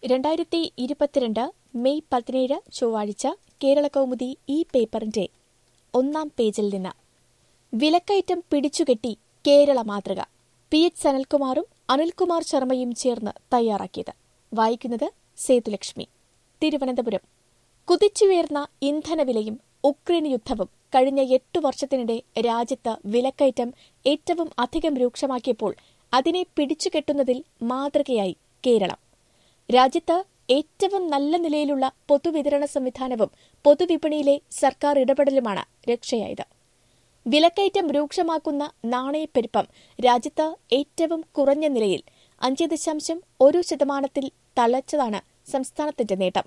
രണ്ടായിരത്തി ഇരുപത്തിരണ്ട് മെയ് പതിനേഴ് ചൊവ്വാഴ്ച കേരളകൗമുദി ഈ പേപ്പറിന്റെ ഒന്നാം പേജിൽ നിന്ന് വിലക്കയറ്റം പിടിച്ചുകെട്ടി കേരള മാതൃക പി എച്ച് സനൽകുമാറും അനിൽകുമാർ ശർമ്മയും ചേർന്ന് തയ്യാറാക്കിയത് വായിക്കുന്നത് സേതുലക്ഷ്മി തിരുവനന്തപുരം കുതിച്ചുയർന്ന ഇന്ധനവിലയും ഉക്രൈൻ യുദ്ധവും കഴിഞ്ഞ എട്ടു വർഷത്തിനിടെ രാജ്യത്ത് വിലക്കയറ്റം ഏറ്റവും അധികം രൂക്ഷമാക്കിയപ്പോൾ അതിനെ പിടിച്ചുകെട്ടുന്നതിൽ മാതൃകയായി കേരളം രാജ്യത്ത് ഏറ്റവും നല്ല നിലയിലുള്ള പൊതുവിതരണ സംവിധാനവും പൊതുവിപണിയിലെ സർക്കാർ ഇടപെടലുമാണ് രക്ഷയായത് വിലക്കയറ്റം രൂക്ഷമാക്കുന്ന നാണയപ്പെരുപ്പം രാജ്യത്ത് ഏറ്റവും കുറഞ്ഞ നിലയിൽ അഞ്ച് ദശാംശം ഒരു ശതമാനത്തിൽ തളച്ചതാണ് സംസ്ഥാനത്തിന്റെ നേട്ടം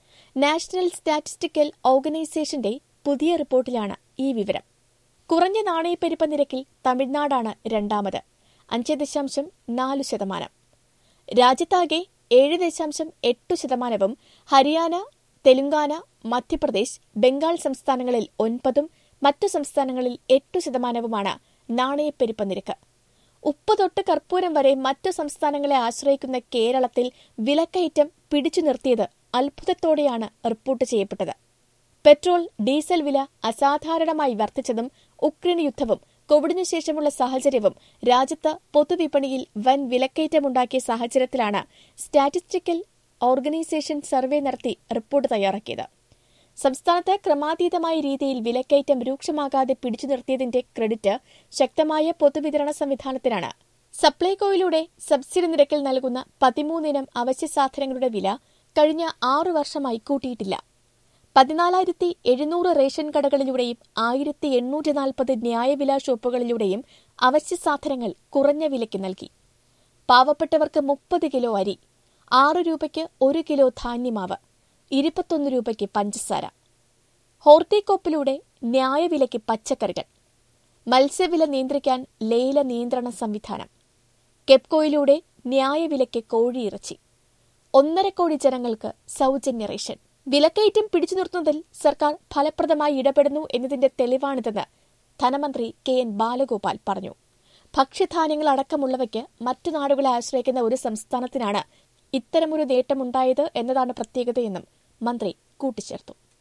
നാഷണൽ സ്റ്റാറ്റിസ്റ്റിക്കൽ ഓർഗനൈസേഷന്റെ പുതിയ റിപ്പോർട്ടിലാണ് ഈ വിവരം കുറഞ്ഞ നാണയപ്പെരുപ്പ നിരക്കിൽ തമിഴ്നാടാണ് രണ്ടാമത് അഞ്ച് ദശാംശം നാല് ശതമാനം രാജ്യത്താകെ ഏഴ് ദശാംശം എട്ട് ശതമാനവും ഹരിയാന തെലങ്കാന മധ്യപ്രദേശ് ബംഗാൾ സംസ്ഥാനങ്ങളിൽ ഒൻപതും മറ്റു സംസ്ഥാനങ്ങളിൽ എട്ടു ശതമാനവുമാണ് നാണയപ്പെരുപ്പ നിരക്ക് ഉപ്പ് തൊട്ട് കർപ്പൂരം വരെ മറ്റു സംസ്ഥാനങ്ങളെ ആശ്രയിക്കുന്ന കേരളത്തിൽ വിലക്കയറ്റം പിടിച്ചു നിർത്തിയത് അത്ഭുതത്തോടെയാണ് റിപ്പോർട്ട് ചെയ്യപ്പെട്ടത് പെട്രോൾ ഡീസൽ വില അസാധാരണമായി വർദ്ധിച്ചതും ഉക്രൈൻ യുദ്ധവും കോവിഡിനു ശേഷമുള്ള സാഹചര്യവും രാജ്യത്ത് പൊതുവിപണിയിൽ വൻ വിലക്കയറ്റമുണ്ടാക്കിയ സാഹചര്യത്തിലാണ് സ്റ്റാറ്റിസ്റ്റിക്കൽ ഓർഗനൈസേഷൻ സർവേ നടത്തി റിപ്പോർട്ട് തയ്യാറാക്കിയത് സംസ്ഥാനത്ത് ക്രമാതീതമായ രീതിയിൽ വിലക്കയറ്റം രൂക്ഷമാകാതെ പിടിച്ചു നിർത്തിയതിന്റെ ക്രെഡിറ്റ് ശക്തമായ പൊതുവിതരണ സംവിധാനത്തിനാണ് സപ്ലൈകോയിലൂടെ സബ്സിഡി നിരക്കിൽ നൽകുന്ന പതിമൂന്നിനം അവശ്യ സാധനങ്ങളുടെ വില കഴിഞ്ഞ ആറു വർഷമായി കൂട്ടിയിട്ടില്ല പതിനാലായിരത്തി എഴുന്നൂറ് റേഷൻ കടകളിലൂടെയും ആയിരത്തി എണ്ണൂറ്റി നാൽപ്പത് ന്യായവില ഷോപ്പുകളിലൂടെയും അവശ്യ സാധനങ്ങൾ കുറഞ്ഞ വിലയ്ക്ക് നൽകി പാവപ്പെട്ടവർക്ക് മുപ്പത് കിലോ അരി ആറ് രൂപയ്ക്ക് ഒരു കിലോ ധാന്യമാവ് ഇരുപത്തൊന്ന് രൂപയ്ക്ക് പഞ്ചസാര ഹോർത്തികോപ്പിലൂടെ ന്യായവിലയ്ക്ക് പച്ചക്കറികൾ മത്സ്യവില നിയന്ത്രിക്കാൻ ലേല നിയന്ത്രണ സംവിധാനം കെപ്കോയിലൂടെ ന്യായവിലയ്ക്ക് കോഴിയിറച്ചി ഒന്നര കോടി ജനങ്ങൾക്ക് സൗജന്യ റേഷൻ വിലക്കയറ്റം പിടിച്ചു നിർത്തുന്നതിൽ സർക്കാർ ഫലപ്രദമായി ഇടപെടുന്നു എന്നതിന്റെ തെളിവാണിതെന്ന് ധനമന്ത്രി കെ എൻ ബാലഗോപാൽ പറഞ്ഞു ഭക്ഷ്യധാന്യങ്ങൾ അടക്കമുള്ളവയ്ക്ക് മറ്റു നാടുകളെ ആശ്രയിക്കുന്ന ഒരു സംസ്ഥാനത്തിനാണ് ഇത്തരമൊരു നേട്ടമുണ്ടായത് എന്നതാണ് പ്രത്യേകതയെന്നും മന്ത്രി കൂട്ടിച്ചേർത്തു